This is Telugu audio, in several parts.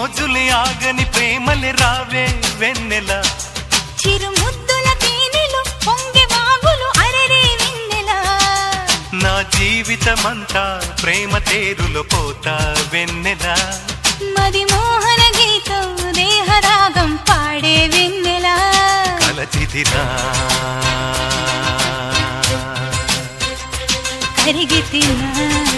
మోజులే ఆగని ప్రేమలే రావే వెన్నెల చిరు ముద్దుల తేనెలు పొంగి వాగులు అరరే వెన్నెల నా జీవితమంతా ప్రేమ తేరులో పోతా వెన్నెల మది మోహన గీతం దేహరాగం పాడే వెన్నెల కలచిదిరా కరిగి తిన్నా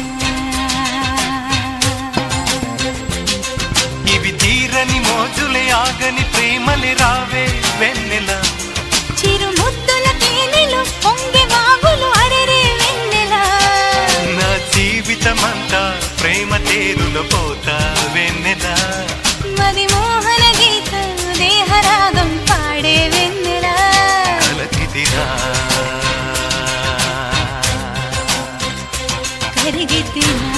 ఇవి తీరని మోజులే ఆగని ప్రేమలే రావే వెన్నెల చిరు ముద్దుల తేనెలు పొంగి వాగులు అరరే వెన్నెల నా జీవితమంతా ప్రేమ తేరులో పోతా వెన్నెల మది మోహన గీతం దేహరాగం పాడే వెన్నెల కలచిదిరా కరిగి తిన్నా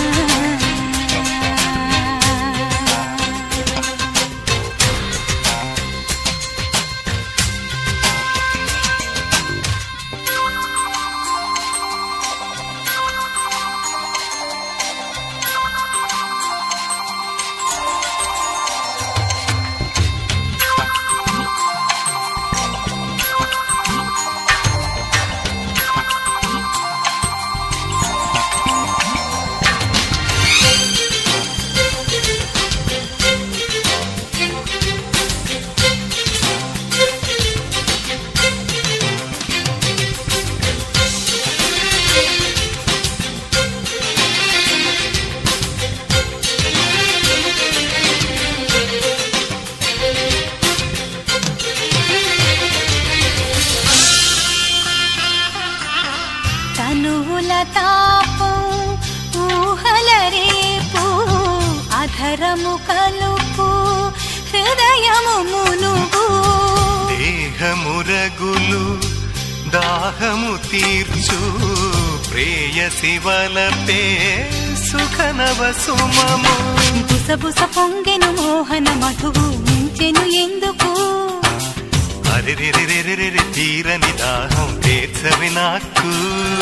తనువుల తాపం ఊహల రేపు అధరము కలుపు హృదయము మునుగు దేహమురగులు దాహము తీర్చు ప్రేయసి వలపే సుఖనవ సుమము బుసబుస పొంగెను మోహన మధువు మించెను ఎందుకు అరెరెరెరెరెరె తీరని దాహం తీర్చవి నాకు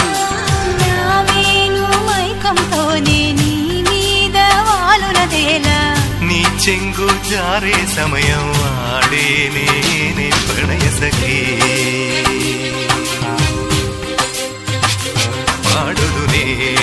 నావేను మైకంతోనే నీ మీద వాలునదేలా నీ చెంగు జారే సమయం ఆడే నేనే ప్రణయ సఖీ పాడుదునే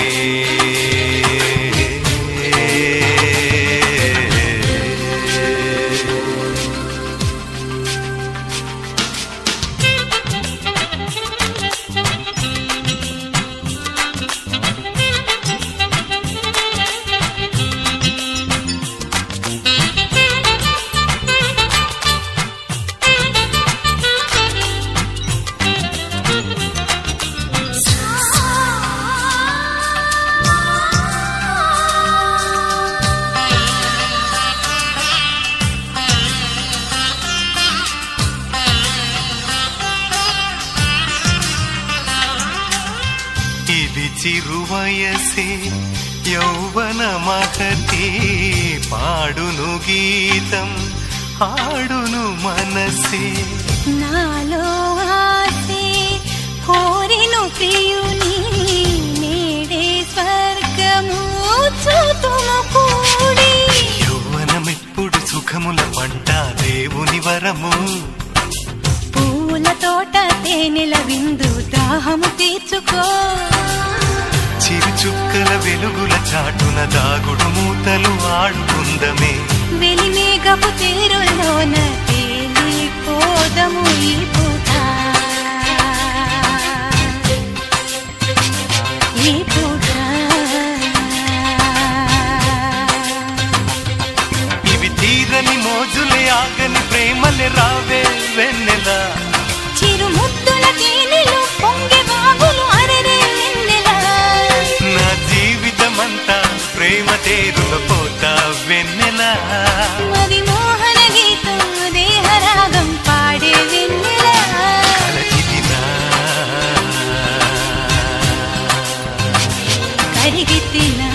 ఇది చిరువయసే యౌవన మహతి పాడును గీతం ఆడును మనసే నాలో ఆసే కోరిను ప్రియుని నేడే స్వర్గము చూతుము కూడి యౌవనమెప్పుడు సుఖముల పంట దేవుని వరము పూల తోట తేనెల విందు దాహము తీర్చుకో చిరు చుక్కల వెలుగుల చాటున దాగుడు మూతలు ఆడుకుందమే వెలిమేఘపు తీరులోన తేలిపోదము ఈ పూట ఈ పూట ఇవి తీరని మోజులే ఆగని ప్రేమలే రావే వెన్నెల చిరు ముద్దుల తేనెలు పొంగి వాగులు అరరే వెన్నెల నా జీవితమంతా ప్రేమ తేరులో పోతా వెన్నెల మది మోహన గీతం దేహరాగం పాడే వెన్నెల కలచిదినా కరిగి తినా